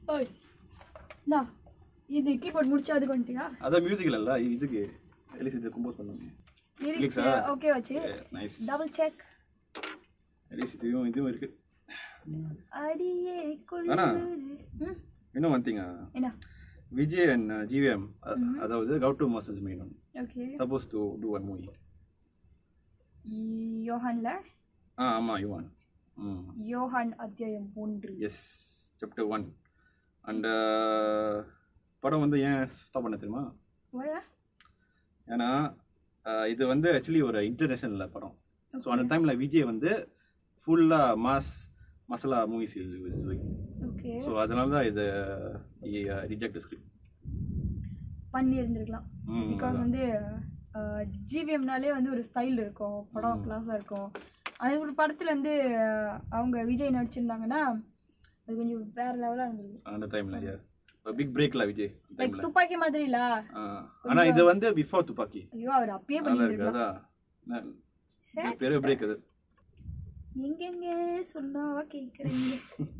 ஓய் நா இது கீபோர்ட் முடிச்சு அதுக்கு வந்துட்டியா அதான் மியூசிக் இல்ல இதுக்கு எலிஸ் இது கம்போஸ் பண்ணாங்க லிரிக்ஸ் Lyrics-ஆ? ஓகே வச்சு நைஸ் டபுள் செக் எலிஸ் இதுவும் இதுவும் இருக்கு அடியே அண்ணா. கொள்ளுது ம், இன்னும் வந்தீங்க என்ன விஜய் அண்ட் ஜிவிஎம் அதாவது கவுட்டு மாஸ்டர்ஸ் மீனும் okay suppose to do one movie யோஹான்ல ஆ ஆமாம் யுவான் ம் யோஹான் அத்தியாயம் ஒன்று எஸ் சாப்டர் ஒன் அண்ட் படம் வந்து ஏன் ஸ்டாப் பண்ண தெரியுமா ஓயா ஏன்னா அஹ், இது வந்து ஆக்சுவலி ஒரு இன்டர்நேஷனல் படம் ஸோ அந்த டைமில் விஜய் வந்து ஃபுல்லாக mass masala movies okay so அதனால தான் இது ரிஜெக்ட் ஸ்கிரிப்ட் பண்ணி இருந்திருக்கலாம் பிகாஸ் வந்து ஜிவிஎம்னாலே வந்து ஒரு ஸ்டைல் இருக்கும் படம் கிளாஸாக இருக்கும் அது ஒரு படத்தில் வந்து அஹ், அவங்க விஜய் நடிச்சிருந்தாங்கன்னா அது கொஞ்சம் வேற லெவலாக இருந்திருக்கும் அந்த டைமில் பிக் பிரேக்ல விஜய் லைக் டைமில் துப்பாக்கி மாதிரி இல்ல ஆனால் இது வந்து பிஃபோர் துப்பாக்கி ஐயோ அவர் அப்பயே நல்லா இருக்கு பண்ணியிருந்திருக்கலாம் அதான் சரி. நான் பெரிய பிரேக் அது எங்கெங்க சொன்னாவா கேட்குறீங்க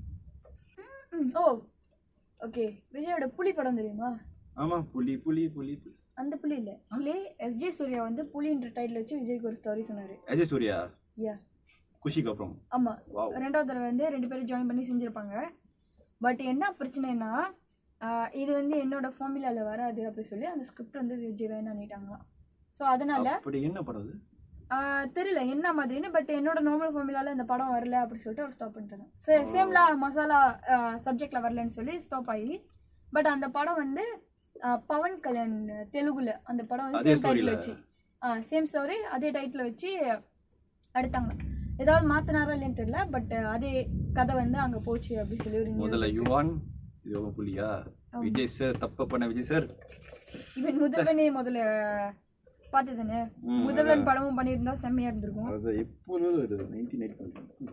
ஓ ஓகே விஜயோட புலி படம் தெரியுமா ஆமாம் புலி புலி புலி புலி அந்த புலி இல்லை ஆக்சுவலி எஸ்ஜே சூர்யா வந்து புலின்ற டைட்டில் வச்சு விஜய்க்கு ஒரு ஸ்டோரி சொன்னாரு அஜய் சூர்யா யா குஷிக்கு அப்புறம் ஆமா வாவ் ரெண்டாவது தடவை வந்து ரெண்டு பேரும் ஜாயின் பண்ணி செஞ்சிருப்பாங்க பட் என்ன பிரச்சனைனா ஆஹ் இது வந்து என்னோட ஃபார்முலாவில் வராது அப்படி சொல்லி அந்த ஸ்கிரிப்ட் வந்து விஜய் வேணான்னுட்டாங்களாம் ஸோ அதனால அப்படி என்ன படம் அது ஆஹ் தெரியல என்ன மாதிரின்னு பட் என்னோட நார்மல் ஃபார்முலால இந்த படம் வரல அப்படி சொல்லிட்டு அவர் ஸ்டாப் பண்ணிட்டாங்க சே சேம்லா மசாலா சப்ஜெக்ட்ல வரலன்னு சொல்லி ஸ்டாப் ஆகி பட் அந்த படம் வந்து ஆஹ் பவன் கல்யாண் தெலுங்குல அந்த படம் வந்து அதே சேம் டைட்டில் story-ல? வச்சு சேம் ஸ்டோரி அதே டைட்டில் வச்சு எடுத்தாங்க ஏதாவது மாத்தினாரா இல்லைன்னு தெரியல பட் அதே கதை வந்து அங்க போச்சு அப்படின்னு சொல்லி ஒரு news. முதல்ல யுவான் இது உங்க புலியா விஜய் சார் தப்பு பண்ண விஜய் சார் இவன் முதல்வனே முதல்ல பார்த்து தானே ம், முதல்வன் படமும் பண்ணியிருந்தா செம்மையா இருந்திருக்கும் அது எப்போது வருது நைன்டீன் எயிட்டி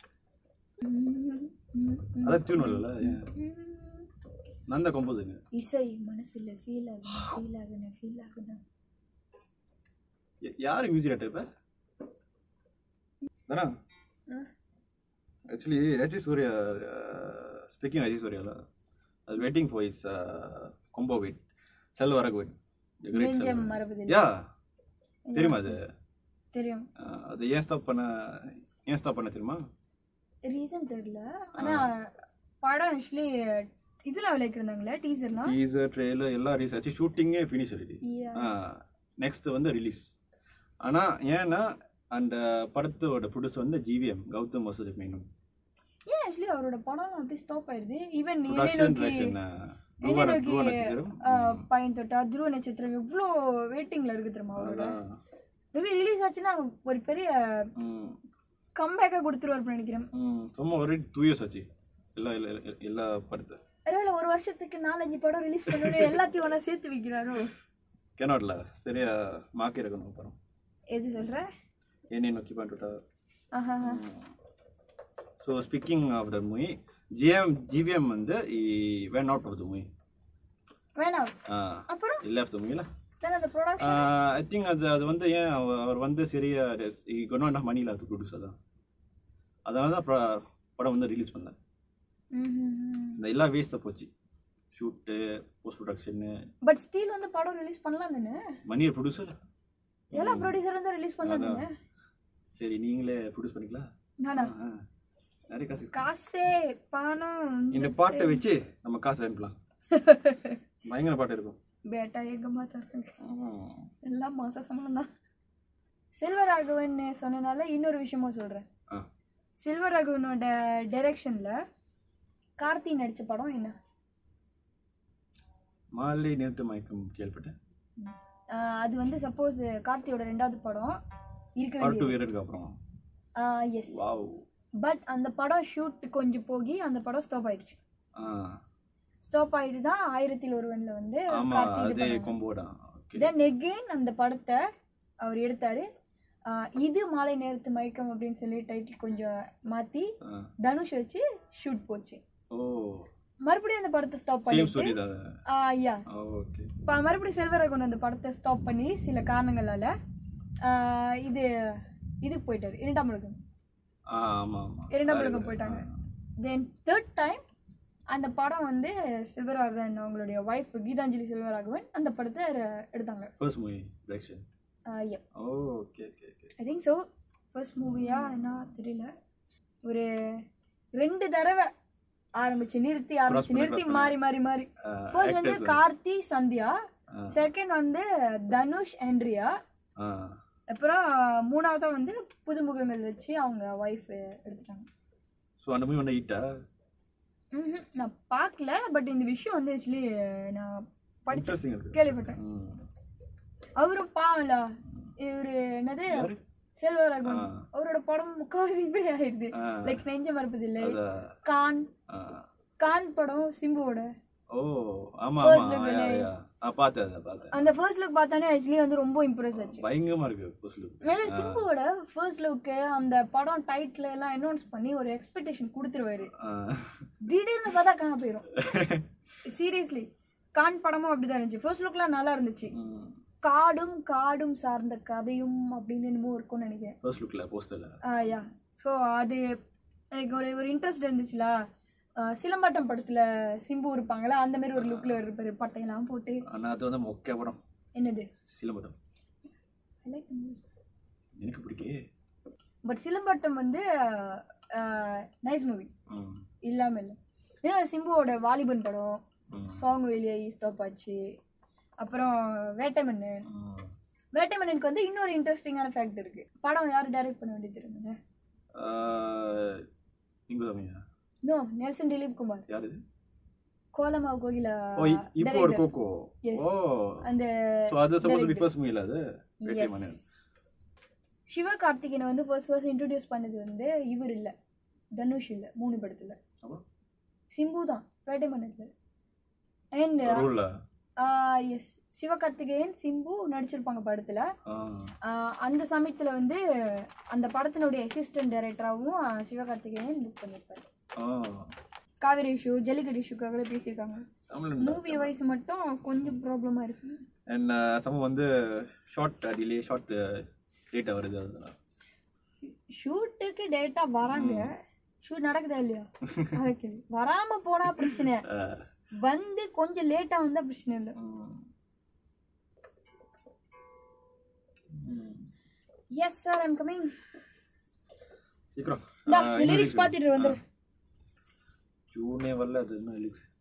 அதான் டியூன் வரல நான் தான் கம்போஸுங்க இசை மனசுல ஃபீல் ஆகணும் ஃபீல் ஆகணும் ஃபீல் ஆகணும் யாரு மியூசிக் டேரக்டர் இப்ப தானா ஆக்சுவலி அஜய் சூர்யா ஸ்பீக்கிங் அஜய் சூர்யால அது waiting for is combo wait செல் வரகுவன் நெஞ்சம் மரபுதில்லை யா தெரியுமா அது தெரியும் அஹ், அது ஏன் ஸ்டாப் பண்ண ஏன் ஸ்டாப் பண்ண தெரியுமா ரீசன் தெரியல ஆனா படம் ஆக்சுவலி இதுல விளையாடுறாங்களே டீசர்லாம் டீசர் ட்ரெயிலர் எல்லாம் ரிலீஸ் ஆச்சு ஷூட்டிங்கே ஃபினிஷ் ஆயிடுச்சு நெக்ஸ்ட் வந்து ரிலீஸ் ஆனா ஏன்னா அந்த படத்தோட ப்ரொடியூசர் வந்து ஜிவிஎம் கௌதம் வசூத் மேனும் ஏன் ஆக்சுவலி அவரோட படம் அப்படி ஸ்டாப் ஆயிருது ஈவன் என்னை ப்ரொடக்ஷன் நோக்கி டைரக்ஷன் என்னை துருவ நோக்கி துருவ நட்சத்திரம் ஆஹ், பையன் தொட்டா துருவ நட்சத்திரம் இவ்வளோ வெயிட்டிங்ல இருக்கு தெரியுமா அவரோட அதான். மேபி ரிலீஸ் ஆச்சுன்னா ஒரு பெரிய ம், கம்பேக்கா கொடுத்துருவாரு நினைக்கிறேன் ம், சும்மா ஒரு டூ இயர்ஸ் ஆச்சு எல்லா எல்லா எல்லா- எல்லா படத்தை ஒருவேளை ஒரு வருஷத்துக்கு நாலஞ்சு படம் ரிலீஸ் பண்ணணும் எல்லாத்தையும் ஒன்றா சேர்த்து வைக்கிறாரோ கேனாட்ல சரியா மாக்கி இருக்கணும் படம் எது சொல்ற என்னை நோக்கி பண்ணிட்டா ஆஹா so speaking of the movie GM GVM வந்து went out of the movie வேணாம் அப்புறம் இல்லை ஆஃப் த மூவில then அந்த ப்ரொடக்ஷன் ஐ திங்க் அது அது வந்து ஏன் அவ- அவர் வந்து சரியா கொண்டு என்ன மணியில் அது ப்ரொடியூசர் தான் அதனால தான் ப- படம் வந்து ரிலீஸ் பண்ணல இந்த எல்லா வேஸ்ட்டாக போச்சு shoot post production but still வந்து படம் ரிலீஸ் பண்ணலாம் தானே மணியர் ப்ரொடியூசர் எல்லா ப்ரொடியூசர் வந்து ரிலீஸ் பண்ணலாம் தானே சரி நீங்களே ப்ரொடியூஸ் பண்ணிக்கலாம் நானா ஆ, நிறைய காசு இருக்கு. காசே பணம் இந்த பாட்டை வச்சு நம்ம காசு அனுப்பலாம் பயங்கர பாட்டு இருக்கும் பேட்டா எங்கம்மா தர்றாங்க ம். எல்லாம் மாச சம்பளம் தான் செல்வராகவன் சொன்னனால இன்னொரு விஷயமும் சொல்றேன் ஆ. செல்வராகவனோட டைரக்ஷன்ல கார்த்தி நடிச்ச படம் என்ன மாலை நிறுத்து மயக்கம் கேள்விப்பட்டேன் ஆஹ் அது வந்து சப்போஸ் கார்த்தியோட ரெண்டாவது படம் இருக்க பார்ட் டூ வேண்டியது வீரருக்கு அப்புறம் எஸ் வாவ் பட் அந்த படம் ஷூட் கொஞ்சம் போகி அந்த படம் ஸ்டாப் ஆயிடுச்சு ஆ ஸ்டாப் ஆயிட்டு தான் ஆயிரத்தில் ஒருவன்ல வந்து ஆமா கார்த்தி இது அதே பண்ணாங்க கொம்போடா ஓகே தென் எகெயின் அந்த படத்தை அவர் எடுத்தாரு ஆஹ் இது மாலை நேரத்து மயக்கம் அப்படின்னு சொல்லி டைட்டில் கொஞ்சம் மாத்தி தனுஷ் வச்சு ஷூட் போச்சு ஓ மறுபடியும் அந்த படத்தை ஸ்டாப் சேம் பண்ணிட்டு ஸ்டோரி தான் ஐயா ஓகே மறுபடியும் செல்வராகவன் அந்த படத்தை ஸ்டாப் பண்ணி சில காரணங்களால ஆஹ் இது இதுக்கு போயிட்டாரு இரண்டாம் உலகம் ஆ ஆமா ஆமா இரண்டாம் உலகம் போயிட்டாங்க தென் தேர்ட் டைம் அந்த படம் வந்து செல்வராகவன் அவங்களுடைய ஒய்ஃப் கீதாஞ்சலி செல்வராகவன் அந்த படத்தை ர- எடுத்தாங்க first movie direction oh okay okay okay I think so first மூவியா என்ன தெரியல ஒரு ரெண்டு தடவை ஆரம்பிச்சு நிறுத்தி ஆரம்பிச்சு பண்ணி, நிறுத்தி cross மாறி மாறி மாறி ஃபர்ஸ்ட் வந்து கார்த்தி சந்தியா செகண்ட் வந்து தனுஷ் ஆண்ட்ரியா அப்புறம் மூணாவதா வந்து புதுமுகங்கள் வச்சு அவங்க ஒய்ஃப் எடுத்துட்டாங்க ஸோ அந்த மூவி வந்து ஹிட்டா ம்ஹும். நான் பார்க்கல பட் இந்த விஷயம் வந்து ஆக்சுவலி நான் படிச்சு இன்ட்ரெஸ்டிங் இருக்கு கேள்விப்பட்டேன் ம். அவரும் பாவம்ல இவரு என்னது யாரு? செல்வராகவன் ஆ. அவரோட படம் முக்காவாசி இப்படி ஆயிடுது ஆ. லைக் நெஞ்ச மறப்பதில்லை அதான். கான் ஆ. கான் படம் சிம்புவோட ஓ ஆமா First ஆமா look யா, இல்ல. யா. ஆ பார்த்தேன் அதை பார்த்தேன் அந்த ஃபர்ஸ்ட் லுக் பார்த்தானே ஆக்சுவலி வந்து ரொம்ப இம்ப்ரெஸ் ஆச்சு பயங்கரமா இருக்கு ஃபர்ஸ்ட் லுக் ஏன்னா சிம்புவோட ஃபர்ஸ்ட் லுக்கு அந்த படம் டைட்டில் எல்லாம் அனௌன்ஸ் பண்ணி ஒரு எக்ஸ்பெக்டேஷன் கொடுத்துருவாரு திடீர்னு பார்த்தா காண போயிடும் சீரியஸ்லி கான் படமும் அப்படிதான் இருந்துச்சு ஃபர்ஸ்ட் லுக்லாம் நல்லா இருந்துச்சு காடும் காடும் சார்ந்த கதையும் அப்படின்னு என்னமோ இருக்கும்னு நினைக்கிறேன் ஃபர்ஸ்ட் லுக்ல போஸ்டர்ல யா ஸோ அது எனக்கு ஒரு ஒரு இன்ட்ரெஸ்ட் இருந்துச்சுல ஆஹ் சிலம்பாட்டம் படத்துல சிம்பு இருப்பாங்களா அந்த மாதிரி ஒரு லுக்ல இருப்பாரு பட்டையெல்லாம் போட்டு ஆனா அது வந்து மொக்க படம் என்னது சிலம்பரம் I like the movie. எனக்கு பிடிக்கே பட் சிலம்பாட்டம் வந்து நைஸ் மூவி ம். இல்லாம இல்லை ஏன்னா சிம்புவோட வாலிபன் படம் ம். சாங் வெளியே ஸ்டாப் ஆச்சு அப்புறம் வேட்டைமன்னன் ம். வேட்டைமன்னனுக்கு வந்து இன்னொரு இன்ட்ரெஸ்டிங்கான ஃபேக்ட் இருக்கு படம் யாரு டைரக்ட் பண்ண வேண்டியது தெரியுங்க ஆ, இங்க தமிழா நோ நெல்சன் திலீப் குமார் யாரு இது? கோலமா கோகிலா ஓ இ- இப்போ ஒரு director. Cocoa Yes. ஓ அந்த சோ அது suppose be director. First movie அது வேட்டை Yes. மன்னன் சிவகார்த்திகேயனை வந்து ஃபர்ஸ்ட் ஃபர்ஸ்ட் இன்ட்ரடியூஸ் பண்ணது வந்து இவர் இல்ல தனுஷ் இல்ல மூணு படத்துல அப்புறம் சிம்பு தான் வேட்டைமன்னத்துல அண்ட் ரூல்ல எஸ் சிவகார்த்திகேயன் சிம்பு நடிச்சிருப்பாங்க படத்துல ஆ ஆஹ் அந்த சமயத்துல வந்து அந்த படத்தினுடைய அசிஸ்டன்ட் டைரக்டராகவும் சிவகார்த்திகேயன் புக் பண்ணியிருப்பாரு ஆ காவேரி இஷ்யூ ஜல்லிக்கட்டு இஷ்யூக்காக பேசியிருக்காங்க தமிழ் மூவி வைஸ் மட்டும் கொஞ்சம் ப்ராப்ளமா இருக்கு அண்ட் சம வந்து ஷார்ட் டிலே ஷார்ட் லேட்டா வருது அதெல்லாம் ஷூட்டுக்கு டேட்டா வராங்க ஷூட் நடக்குதா இல்லையா அதுக்கு வராம போனா பிரச்சனை ஆ, வந்து கொஞ்சம் லேட்டா வந்தா பிரச்சனை இல்லை ம். ம். எஸ் சார் ஐம் கமிங் சீக்கிரம் இந்தா ஆ, இன்னும் லிரிக்ஸ் release பார்த்துட்டு வந்துரு ஜூனே வரல அது இன்னும் ரிலீக்ஸ்